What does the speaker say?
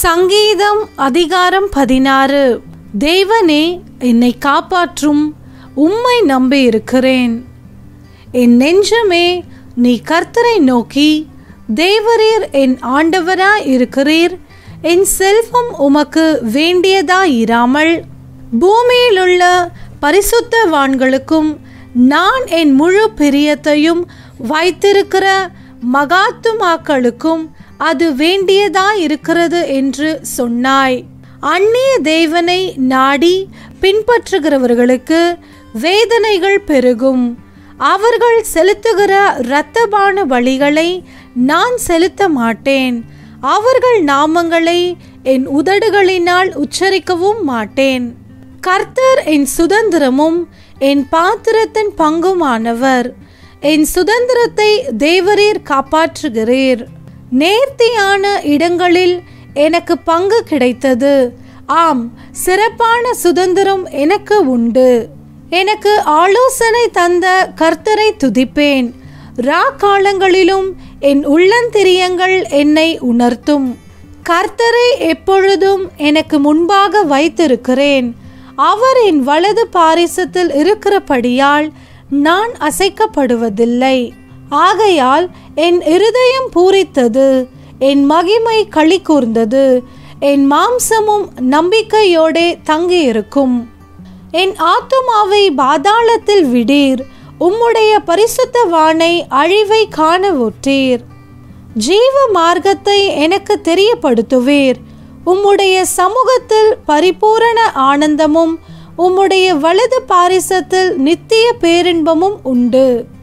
சங்கீதம் அதிகாரம் பதினாறு தேவனே என்னை காப்பாற்றும் உம்மை நம்பி இருக்கிறேன் என் நெஞ்சமே நீ கர்த்தரை நோக்கி தேவரீர் என் ஆண்டவராய் இருக்கிறீர் என் செல்வம் உமக்கு வேண்டியதாயிராமல் பூமியிலுள்ள பரிசுத்தவான்களுக்கும் நான் என் முழு பிரியத்தையும் வைத்திருக்கிற மகாத்துமாக்களுக்கும் அது வேண்டியதாயிருக்கிறது என்று சொன்னாய் அந்நிய தேவனை நாடி பின்பற்றுகிறவர்களுக்கு வேதனைகள் பெருகும் அவர்கள் செலுத்துகிற இரத்தபான பலிகளை நான் செலுத்த மாட்டேன் அவர்கள் நாமங்களை என் உதடுகளினால் உச்சரிக்கவும் மாட்டேன் கர்த்தர் என் சுதந்திரமும் என் பாத்திரத்தின் பங்குமானவர் என் சுதந்திரத்தை தேவரீர் காப்பாற்றுகிறீர் நேர்த்தியான இடங்களில் எனக்கு பங்கு கிடைத்தது ஆம் சிறப்பான சுதந்திரம் எனக்கு உண்டு எனக்கு ஆலோசனை தந்த கர்த்தரை துதிப்பேன் ரா காலங்களிலும் என் உள்ளந்திரியங்கள் என்னை உணர்த்தும் கர்த்தரை எப்பொழுதும் எனக்கு முன்பாக வைத்திருக்கிறேன் அவர் என் வலது பாரிசத்தில் இருக்கிறபடியால் நான் அசைக்கப்படுவதில்லை ஆகையால் என் இருதயம் பூரித்தது என் மகிமை களி கூர்ந்தது என் மாம்சமும் நம்பிக்கையோடே தங்கியிருக்கும் என் ஆத்துமாவை பாதாளத்தில் விடீர் உம்முடைய பரிசுத்த வானை அழிவை காண ஒற்றீர் ஜீவ மார்க்கத்தை எனக்கு தெரியப்படுத்துவீர் உம்முடைய சமூகத்தில் பரிபூரண ஆனந்தமும் உம்முடைய வலது பாரிசத்தில் நித்திய பேரின்பமும் உண்டு